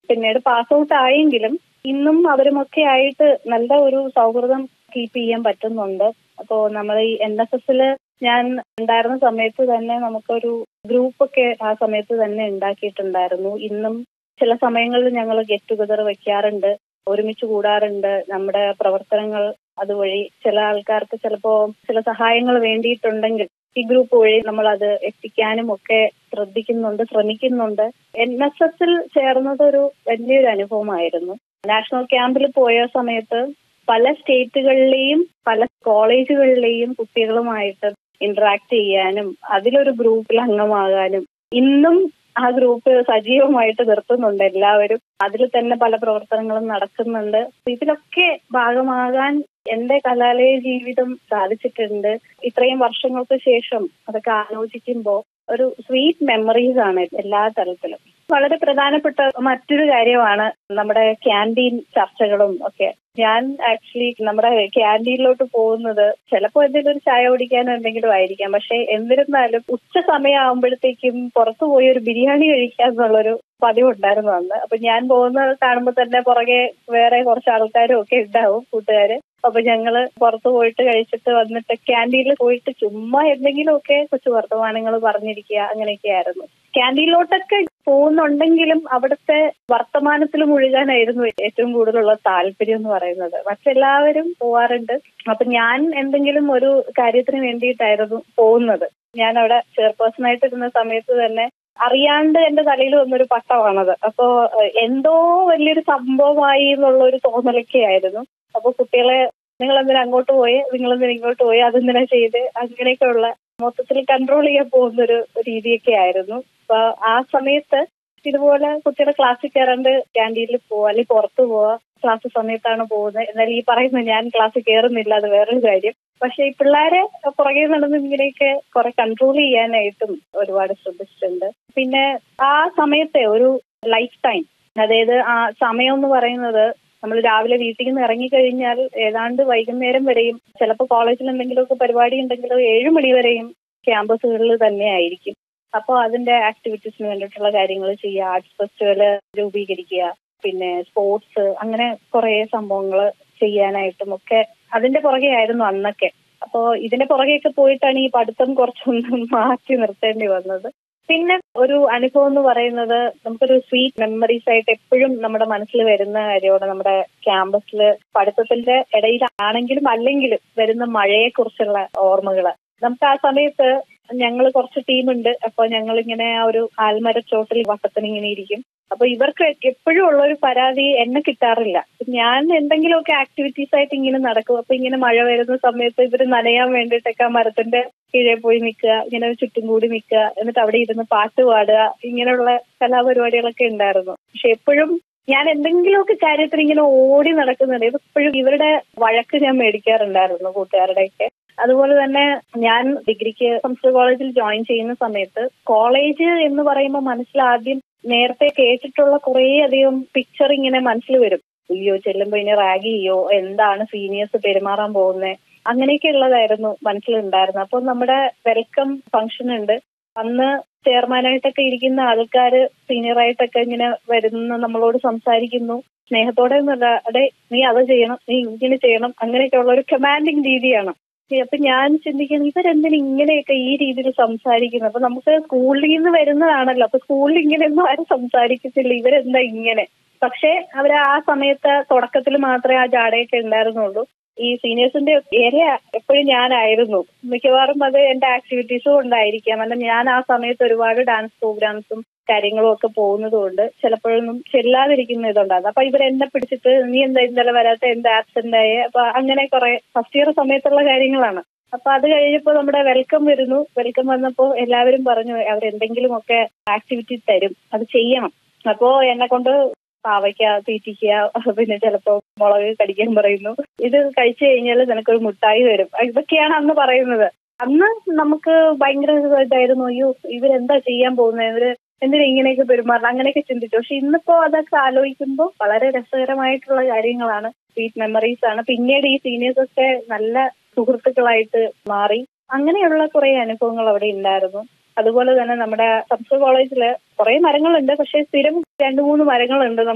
പിന്നീട് pass out ആയെങ്കിലും ഇന്നും അവരുമൊക്കെ ആയിട്ട് നല്ല ഒരു സൗഹൃദം കീപ്പ് ചെയ്യാൻ പറ്റുന്നുണ്ട് അപ്പോൾ നമ്മൾ ഈ എൻ എസ് എസില് ഞാൻ ഉണ്ടായിരുന്ന സമയത്ത് തന്നെ നമുക്കൊരു ഗ്രൂപ്പൊക്കെ ആ സമയത്ത് തന്നെ ഉണ്ടാക്കിയിട്ടുണ്ടായിരുന്നു ഇന്നും ചില സമയങ്ങളിൽ ഞങ്ങൾ ഗെറ്റ് ടുഗദർ വെക്കാറുണ്ട് ഒരുമിച്ച് കൂടാറുണ്ട് നമ്മുടെ പ്രവർത്തനങ്ങൾ അതുവഴി ചില ആൾക്കാർക്ക് ചിലപ്പോ ചില സഹായങ്ങൾ വേണ്ടിയിട്ടുണ്ടെങ്കിൽ ഈ ഗ്രൂപ്പ് വഴി നമ്മൾ അത് എത്തിക്കാനും ഒക്കെ ശ്രദ്ധിക്കുന്നുണ്ട് ശ്രമിക്കുന്നുണ്ട് എൻ എസ് എസിൽ ചേർന്നത് ഒരു വലിയൊരു അനുഭവമായിരുന്നു നാഷണൽ ക്യാമ്പിൽ പോയ സമയത്ത് പല സ്റ്റേറ്റുകളിലെയും പല കോളേജുകളിലെയും കുട്ടികളുമായിട്ട് ഇന്ററാക്ട് ചെയ്യാനും അതിലൊരു ഗ്രൂപ്പിൽ അംഗമാകാനും ഇന്നും ആ ഗ്രൂപ്പ് സജീവമായിട്ട് നിർത്തുന്നുണ്ട് എല്ലാവരും അതിൽ തന്നെ പല പ്രവർത്തനങ്ങളും നടക്കുന്നുണ്ട് ഇതിലൊക്കെ ഭാഗമാകാൻ എന്റെ കലാലയ ജീവിതം സാധിച്ചിട്ടുണ്ട് ഇത്രയും വർഷങ്ങൾക്ക് ശേഷം അതൊക്കെ ആലോചിക്കുമ്പോൾ ഒരു സ്വീറ്റ് മെമ്മറീസ് ആണ് എല്ലാ തലത്തിലും വളരെ പ്രധാനപ്പെട്ട മറ്റൊരു കാര്യമാണ് നമ്മുടെ ക്യാൻറ്റീൻ ചർച്ചകളും ഒക്കെ ഞാൻ ആക്ച്വലി നമ്മുടെ ക്യാൻറ്റീനിലോട്ട് പോകുന്നത് ചിലപ്പോൾ എന്തെങ്കിലും ഒരു ചായ കുടിക്കാനോ എന്തെങ്കിലും ആയിരിക്കാം പക്ഷെ എന്നിരുന്നാലും ഉച്ച സമയമാകുമ്പോഴത്തേക്കും പുറത്തു പോയി ഒരു ബിരിയാണി കഴിക്കുക എന്നുള്ളൊരു പതിവുണ്ടായിരുന്നു അന്ന് അപ്പൊ ഞാൻ പോകുന്നത് കാണുമ്പോൾ തന്നെ പുറകെ വേറെ കുറച്ച് ആൾക്കാരും ഒക്കെ ഉണ്ടാവും കൂട്ടുകാര് അപ്പൊ ഞങ്ങള് പുറത്തു പോയിട്ട് കഴിച്ചിട്ട് വന്നിട്ട് ക്യാൻറ്റീനിൽ പോയിട്ട് ചുമ്മാ എന്തെങ്കിലുമൊക്കെ കൊച്ചു വർത്തമാനങ്ങൾ പറഞ്ഞിരിക്കുക അങ്ങനെയൊക്കെ ആയിരുന്നു ക്യാൻറ്റീനിലോട്ടൊക്കെ പോകുന്നുണ്ടെങ്കിലും അവിടുത്തെ വർത്തമാനത്തിൽ മുഴുകാനായിരുന്നു ഏറ്റവും കൂടുതലുള്ള താല്പര്യം എന്ന് പറയുന്നത് മറ്റെല്ലാവരും പോവാറുണ്ട് അപ്പൊ ഞാൻ എന്തെങ്കിലും ഒരു കാര്യത്തിന് വേണ്ടിയിട്ടായിരുന്നു പോകുന്നത് ഞാൻ അവിടെ ചെയർപേഴ്സൺ ആയിട്ട് ഇരുന്ന സമയത്ത് തന്നെ അറിയാണ്ട് എന്റെ തലയിൽ വന്നൊരു പട്ടമാണത് അപ്പോ എന്തോ വലിയൊരു സംഭവമായി എന്നുള്ള ഒരു തോന്നലൊക്കെ ആയിരുന്നു അപ്പൊ കുട്ടികളെ നിങ്ങൾ എന്തിനാ അങ്ങോട്ട് പോയി നിങ്ങൾ എന്തിനാ ഇങ്ങോട്ട് പോയി അതെന്തിനാ ചെയ്ത് അങ്ങനെയൊക്കെയുള്ള മൊത്തത്തിൽ കൺട്രോൾ ചെയ്യാൻ പോകുന്ന ഒരു രീതിയൊക്കെ ആയിരുന്നു അപ്പൊ ആ സമയത്ത് ഇതുപോലെ കുട്ടികളെ ക്ലാസ്സിൽ കയറാണ്ട് ക്യാൻറ്റീനിൽ പോവാ അല്ലെങ്കിൽ പുറത്തു പോവാ ക്ലാസ് സമയത്താണ് പോകുന്നത് എന്നാൽ ഈ പറയുന്നത് ഞാൻ ക്ലാസ്സിൽ കയറുന്നില്ല അത് വേറൊരു കാര്യം പക്ഷെ ഈ പിള്ളേരെ പുറകെ നടന്ന് ഇങ്ങനെയൊക്കെ കുറെ കൺട്രോൾ ചെയ്യാനായിട്ടും ഒരുപാട് ശ്രദ്ധിച്ചിട്ടുണ്ട് പിന്നെ ആ സമയത്തെ ഒരു ലൈഫ് ടൈം അതായത് ആ സമയം എന്ന് പറയുന്നത് നമ്മൾ രാവിലെ വീട്ടിൽ നിന്ന് ഇറങ്ങിക്കഴിഞ്ഞാൽ ഏതാണ്ട് വൈകുന്നേരം വരെയും ചിലപ്പോൾ കോളേജിൽ എന്തെങ്കിലുമൊക്കെ പരിപാടി ഉണ്ടെങ്കിലോ ഏഴു മണി വരെയും ക്യാമ്പസുകളിൽ തന്നെ ആയിരിക്കും അപ്പോൾ അതിന്റെ ആക്ടിവിറ്റീസിന് വേണ്ടിയിട്ടുള്ള കാര്യങ്ങൾ ചെയ്യുക ആർട്സ് ഫെസ്റ്റിവൽ രൂപീകരിക്കുക പിന്നെ സ്പോർട്സ് അങ്ങനെ കുറെ സംഭവങ്ങൾ ചെയ്യാനായിട്ടും ഒക്കെ അതിന്റെ പുറകെ ആയിരുന്നു അന്നൊക്കെ അപ്പോ ഇതിന്റെ പുറകെയൊക്കെ പോയിട്ടാണ് ഈ പഠിത്തം കുറച്ചൊന്ന് മാറ്റി നിർത്തേണ്ടി വന്നത് പിന്നെ ഒരു അനുഭവം എന്ന് പറയുന്നത് നമുക്കൊരു സ്വീറ്റ് മെമ്മറീസ് ആയിട്ട് എപ്പോഴും നമ്മുടെ മനസ്സിൽ വരുന്ന കാര്യമാണ് നമ്മുടെ ക്യാമ്പസിൽ പഠിത്തത്തിന്റെ ഇടയിലാണെങ്കിലും അല്ലെങ്കിലും വരുന്ന മഴയെ കുറിച്ചുള്ള ഓർമ്മകൾ നമുക്ക് ആ സമയത്ത് ഞങ്ങൾ കുറച്ച് ടീമുണ്ട് അപ്പൊ ഞങ്ങൾ ഇങ്ങനെ ആ ഒരു ആൽമരച്ചോട്ടിൽ വട്ടത്തിന് ഇങ്ങനെ ഇരിക്കും അപ്പൊ ഇവർക്ക് എപ്പോഴും ഉള്ള ഒരു പരാതി എന്നെ കിട്ടാറില്ല ഞാൻ എന്തെങ്കിലുമൊക്കെ ആക്ടിവിറ്റീസ് ആയിട്ട് ഇങ്ങനെ നടക്കും അപ്പൊ ഇങ്ങനെ മഴ വരുന്ന സമയത്ത് ഇവർ നനയാൻ വേണ്ടിയിട്ടൊക്കെ ആ മരത്തിന്റെ കീഴെ പോയി നിൽക്കുക ഇങ്ങനെ ചുറ്റും കൂടി നിൽക്കുക എന്നിട്ട് അവിടെ ഇരുന്ന് പാട്ട് പാടുക ഇങ്ങനെയുള്ള കലാപരിപാടികളൊക്കെ ഉണ്ടായിരുന്നു പക്ഷെ എപ്പോഴും ഞാൻ എന്തെങ്കിലുമൊക്കെ കാര്യത്തിന് ഇങ്ങനെ ഓടി നടക്കുന്നുണ്ട് എപ്പോഴും ഇവരുടെ വഴക്ക് ഞാൻ മേടിക്കാറുണ്ടായിരുന്നു കൂട്ടുകാരുടെയൊക്കെ അതുപോലെ തന്നെ ഞാൻ ഡിഗ്രിക്ക് സംസ്കൃത കോളേജിൽ ജോയിൻ ചെയ്യുന്ന സമയത്ത് കോളേജ് എന്ന് പറയുമ്പോൾ മനസ്സിൽ ആദ്യം നേരത്തെ കേട്ടിട്ടുള്ള കുറേ അധികം പിക്ചർ ഇങ്ങനെ മനസ്സിൽ വരും അയ്യോ ചെല്ലുമ്പോ ഇനി റാഗ് ചെയ്യോ എന്താണ് സീനിയേഴ്സ് പെരുമാറാൻ പോകുന്നത് അങ്ങനെയൊക്കെ ഉള്ളതായിരുന്നു മനസ്സിലുണ്ടായിരുന്നത് അപ്പോൾ നമ്മുടെ വെൽക്കം ഫംഗ്ഷൻ ഉണ്ട് അന്ന് ചെയർമാനായിട്ടൊക്കെ ഇരിക്കുന്ന ആൾക്കാര് സീനിയറായിട്ടൊക്കെ ഇങ്ങനെ വരുന്ന നമ്മളോട് സംസാരിക്കുന്നു സ്നേഹത്തോടെ ഒന്നുമല്ല അതെ നീ അത് ചെയ്യണം നീ ഇങ്ങനെ ചെയ്യണം അങ്ങനെയൊക്കെ ഉള്ള ഒരു കമാൻഡിങ് രീതിയാണ് അപ്പൊ ഞാൻ ചിന്തിക്കുന്നത് ഇവരെന്തിനാ ഇങ്ങനെയൊക്കെ ഈ രീതിയിൽ സംസാരിക്കുന്നത് അപ്പൊ നമുക്ക് സ്കൂളിൽ നിന്ന് വരുന്നതാണല്ലോ അപ്പൊ സ്കൂളിൽ ഇങ്ങനെയൊന്നും ആരും സംസാരിക്കത്തില്ല ഇവരെന്താ ഇങ്ങനെ പക്ഷെ അവർ ആ സമയത്ത് തുടക്കത്തിൽ മാത്രമേ ആ ജാടയൊക്കെ ഉണ്ടായിരുന്നുള്ളൂ ഈ സീനിയേഴ്സിന്റെ ഏരിയ എപ്പോഴും ഞാനായിരുന്നു മിക്കവാറും അത് എന്റെ ആക്ടിവിറ്റീസും ഉണ്ടായിരിക്കാം കാരണം ഞാൻ ആ സമയത്ത് ഒരുപാട് ഡാൻസ് പ്രോഗ്രാംസും കാര്യങ്ങളും ഒക്കെ പോകുന്നത് കൊണ്ട് ചിലപ്പോഴൊന്നും ചെല്ലാതിരിക്കുന്ന ഇതുണ്ടായിരുന്നു അപ്പൊ ഇവർ എന്നെ പിടിച്ചിട്ട് നീ എന്താ ഇന്നലെ വരാത്ത എന്താ ആബ്സെന്റ് ആയേ അപ്പൊ അങ്ങനെ കുറെ ഫസ്റ്റ് ഇയർ സമയത്തുള്ള കാര്യങ്ങളാണ് അപ്പൊ അത് കഴിഞ്ഞപ്പോ നമ്മുടെ വെൽക്കം വരുന്നു വെൽക്കം വന്നപ്പോ എല്ലാവരും പറഞ്ഞു അവരെന്തെങ്കിലും ഒക്കെ ആക്ടിവിറ്റി തരും അത് ചെയ്യണം അപ്പോ എന്നെ കൊണ്ട് പാവയ്ക്ക തീറ്റിക്കുക പിന്നെ ചിലപ്പോ മുളക് കടിക്കാൻ പറയുന്നു ഇത് കഴിച്ചു കഴിഞ്ഞാൽ നിനക്കൊരു മുട്ടായി തരും ഇതൊക്കെയാണ് അന്ന് പറയുന്നത് അന്ന് നമുക്ക് ഭയങ്കര ഇതായിരുന്നു അയ്യോ ഇവരെന്താ ചെയ്യാൻ പോകുന്നത് ഇവര് എന്തിനാ ഇങ്ങനെയൊക്കെ പെരുമാറണം അങ്ങനെയൊക്കെ ചിന്തിച്ചു പക്ഷെ ഇന്നിപ്പോ അതൊക്കെ ആലോചിക്കുമ്പോൾ വളരെ രസകരമായിട്ടുള്ള കാര്യങ്ങളാണ് സ്വീറ്റ് മെമ്മറീസ് ആണ് പിന്നീട് ഈ സീനിയേഴ്സ് ഒക്കെ നല്ല സുഹൃത്തുക്കളായിട്ട് മാറി അങ്ങനെയുള്ള കുറെ അനുഭവങ്ങൾ അവിടെ ഉണ്ടായിരുന്നു അതുപോലെ തന്നെ നമ്മുടെ സംസ്കൃത കോളേജില് കുറെ മരങ്ങളുണ്ട് പക്ഷെ സ്ഥിരം രണ്ടു മൂന്ന് മരങ്ങളുണ്ട്